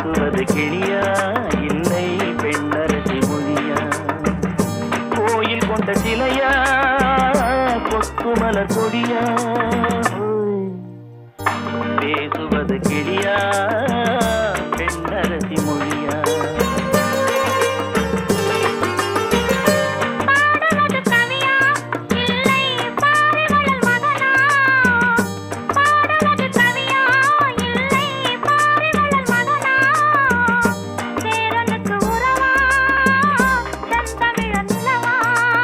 பேசுவது கிளியா இல்லை பெண்ணரசி மொழியா கோயில் கொண்ட சிலையா கொத்து மலர் கொடியா ஓய். பேசுவது கிளியா பெண்ணரசி மொழியா பாடுவது கவியா இல்லை பாரிவளல் மகனா பாடுவது கவியா இல்லை பாரிவளல் மகனா சேரனுக்கு உறவா செந்தமிழன் நிலவா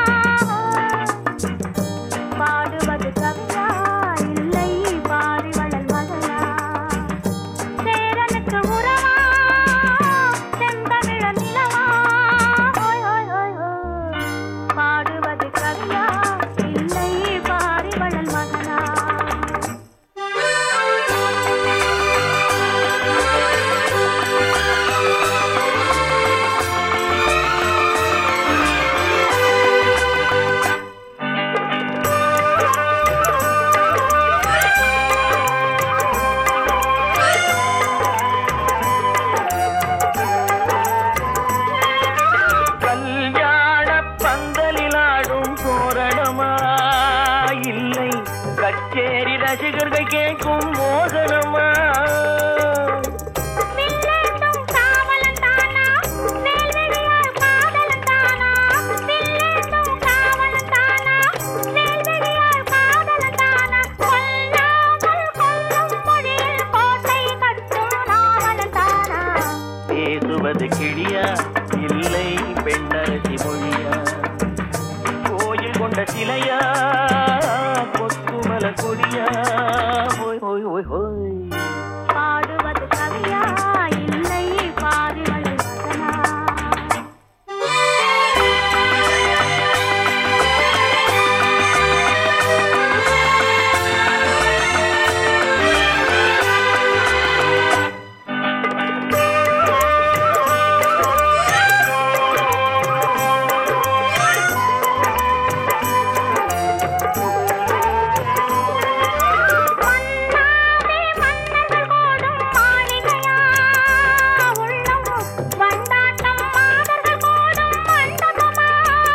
பாடுவது கவியா இல்லை பாரிவளல் மகனா சேரனுக்கு உறவா செந்தமிழன் நிலவா ஓய் ஓய் ஓய் ஓய் பாடுவது கவியா இல்லை பாரிவளல் மகனா கல்யாண பந்தலில் ஆடும் தோரணமா இல்லை கச்சேரி ரசிகர்கள் கேட்கும் மோகனமா வில்லேந்தும் காவலன் தானா வேல்வெளியார் காதலன் தானா வில்லேந்தும் காவலன் தானா வேல்வெளியார் காதலன் தானா கொல்லாமல் கொல்லும் மொழியில் கோட்டை கட்டும் நாவலன் தானா பேசுவது கிளியா இல்லை பெண்ணரசி மொழியா கோயில் கொண்ட சிலையா கொத்துமல கொடியா ஓய் ஓய் ஓய் ஓய் பாடுவது கவியா இல்லை பாரிவளல் மகனா மன்னாவே மன்னர்கள் கோடும் மாளிகையா உள்ளம் வண்டாட்டம் மாதர்கள் கோடும் மண்டபமா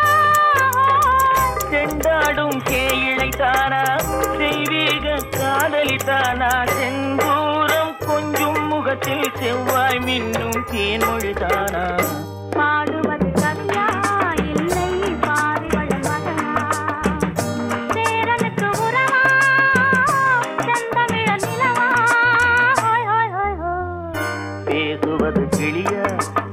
செண்டாடும் கேயிழை தானா தெய்வீக காதலி தானா செந்தூரம் கொஞ்சும் முகத்தில் செவ்வாய் மின்னும் தேன்மொழி தானா பாடுவது கவியா இல்லை பாரிவளல் மகனா சேரனுக்கு உறவா செந்தமிழன் நிலவா ஓய் ஓய் ஓய் ஓய் பேசுவது கிளியா